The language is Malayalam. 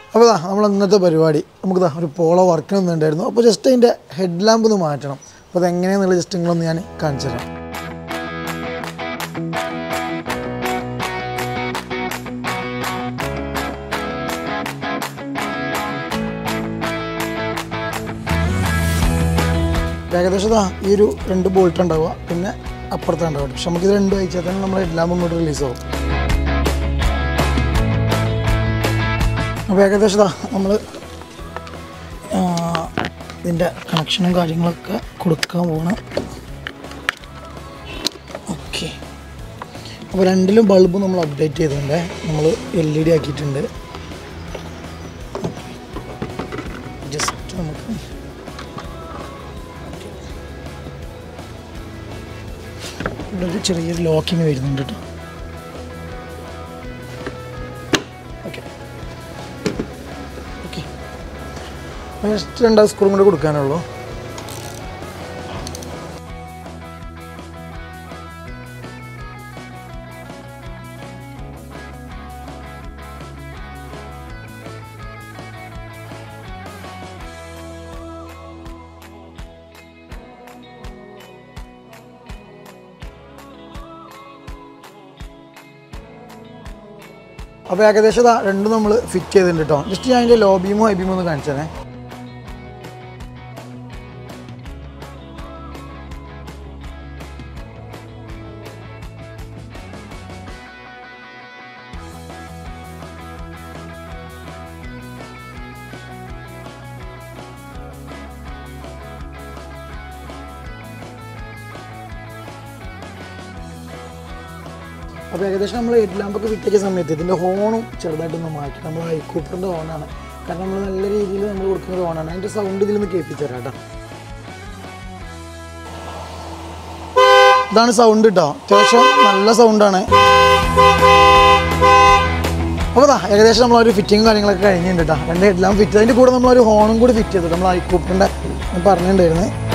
അപ്പോൾ ഇതാ നമ്മൾ ഇന്നത്തെ പരിപാടി നമുക്ക് ഇതാ ഒരു പോളോ വർക്ക് നിന്നുണ്ടായിരുന്നു അപ്പോൾ ജസ്റ്റ് അതിൻ്റെ ഹെഡ് ലാമ്പ് ഒന്ന് മാറ്റണം അപ്പോൾ അതെങ്ങനെയാണെന്നുള്ള ജസ്റ്റ് നിങ്ങളൊന്ന് ഞാൻ കാണിച്ചു തരാം ഏകദേശം ഇതാ ഈ ഒരു രണ്ട് ബോൾട്ട് ഉണ്ടാവുക പിന്നെ അപ്പുറത്ത് ഉണ്ടാവുക പക്ഷെ നമുക്കിത് രണ്ടും അയച്ചാൽ തന്നെ നമ്മൾ ഹെഡ് ലാമ്പ് ഇങ്ങോട്ട് റിലീസ് ആവും അപ്പോൾ ഏകദേശം ഇതാ നമ്മൾ ഇതിൻ്റെ കണക്ഷനും കാര്യങ്ങളൊക്കെ കൊടുക്കാൻ പോകണം ഓക്കെ അപ്പോൾ രണ്ടിലും ബൾബ് നമ്മൾ അപ്ഡേറ്റ് ചെയ്തിട്ടുണ്ട് നമ്മൾ എൽ ഇ ഡി ആക്കിയിട്ടുണ്ട് ജസ്റ്റ് നമുക്ക് ഇവിടെ ഒരു ചെറിയൊരു ലോക്കിങ് വരുന്നുണ്ട് കേട്ടോ ഓക്കെ ഓക്കെ ജസ്റ്റ് രണ്ടാം സ്ക്രൂ കൂടെ കൊടുക്കാനുള്ളൂ അപ്പോൾ ഏകദേശം ഇതാ രണ്ടും നമ്മൾ ഫിറ്റ് ചെയ്തിട്ടുണ്ട് കേട്ടോ ജസ്റ്റ് ഞാൻ അതിൻ്റെ ലോ ബീമോ ഹൈ ബീമോ ഒന്ന് കാണിച്ചു തരാം അപ്പോൾ ഏകദേശം നമ്മൾ ഹെഡ് ലാമ്പൊക്കെ ഫിറ്റാക്കിയ സമയത്ത് ഇതിൻ്റെ ഹോണും ചെറുതായിട്ടൊന്ന് മാറ്റി നമ്മൾ ഐക്കൂപ്പറിൻ്റെ ഹോണാണ് കാരണം നമ്മൾ നല്ല രീതിയിൽ നമ്മൾ കൊടുക്കുന്ന ഹോണാണ് അതിൻ്റെ സൗണ്ട് ഇതിൽ നിന്ന് കേൾപ്പിച്ചു തരാം കേട്ടോ ഇതാണ് സൗണ്ട് കേട്ടോ അത്യാവശ്യം നല്ല സൗണ്ടാണ് അപ്പോൾ ദാ ഏകദേശം നമ്മളൊരു ഫിറ്റിങ് കാര്യങ്ങളൊക്കെ കഴിഞ്ഞിട്ടുണ്ട് കേട്ടോ രണ്ട് ഹെഡ് ലാമ്പ് ഫിറ്റ് അതിൻ്റെ കൂടെ നമ്മളൊരു ഹോണും കൂടി ഫിറ്റ് ചെയ്തു നമ്മൾ ഐക്കൂപ്പറിൻ്റെ ഞാൻ പറഞ്ഞിട്ടുണ്ടായിരുന്നു